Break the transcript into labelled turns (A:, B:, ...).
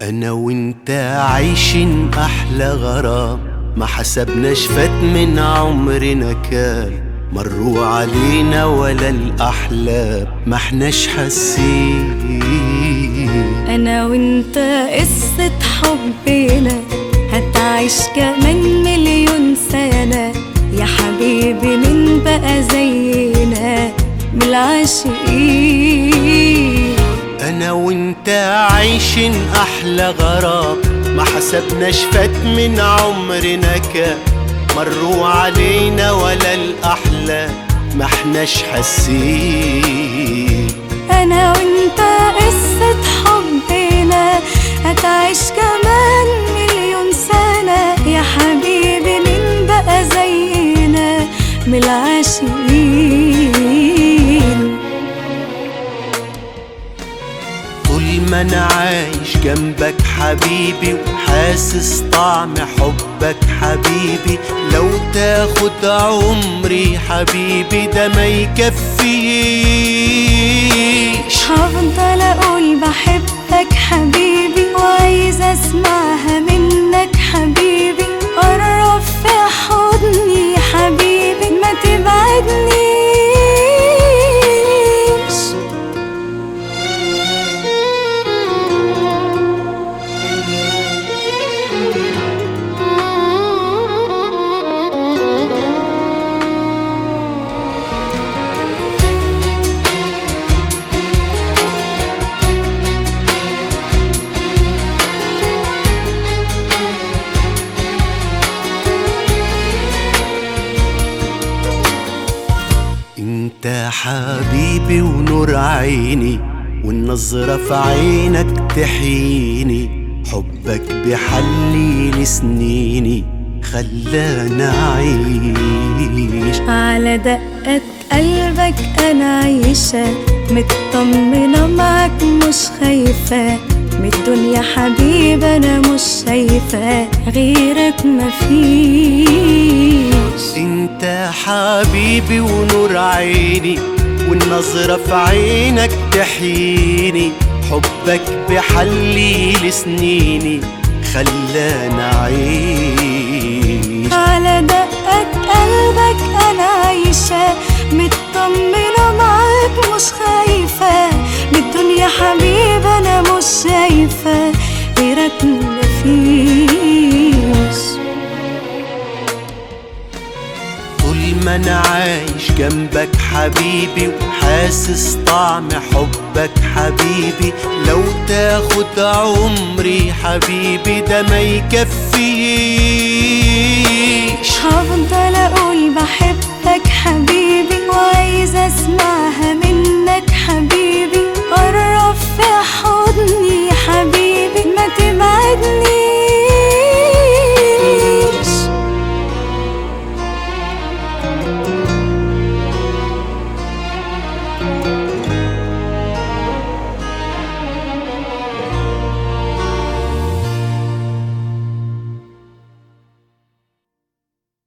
A: انا وانت عايشين احلى غرام ما حسبناش فات من عمرنا كام مروا علينا ولا الاحلام ما احناش حاسين
B: انا وانت قصة حبنا هتعيش كمان مليون سنة يا حبيبي مين بقى زينا من العاشقين
A: انا وانت عايشين احلى غرام ما حسبناش فات من عمرنا كام مروا علينا ولا الاحلام ما احناش حاسين
B: انا وانت قصة حبنا هتعيش كمان مليون سنة يا حبيبي مين بقى زينا من العاشقين
A: طول ما انا عايش جنبك حبيبي وحاسس طعم حبك حبيبي لو تاخد عمري حبيبي ده ما يكفيش
B: هفضل اقول بحبك حبيبي وعايزة اسمعها منك حبيبي قرب في حضني حبيبي ما تبعدنيش
A: انت حبيبي ونور عيني والنظرة في عينك تحيني حبك بيحلي سنيني خلانا اعيش
B: على دقة قلبك أنا عايشة مطمنة معاك مش خايفة من الدنيا حبيب أنا مش شايفة غيرك مفيش
A: انت حبيبي ونور عيني والنظرة في عينك تحييني حبك بيحلي لسنيني خلانا اعيش
B: على دقة قلبك أنا عايشة مطمنة معاك مش خايفة من الدنيا حبيب أنا مش شايفة غيرك مفيش
A: طول ما انا عايش جنبك حبيبي وحاسس طعم حبك حبيبي لو تاخد عمري حبيبي ده ما يكفيش
B: هفضل اقول بحبك حبيبي وعايزة اسمع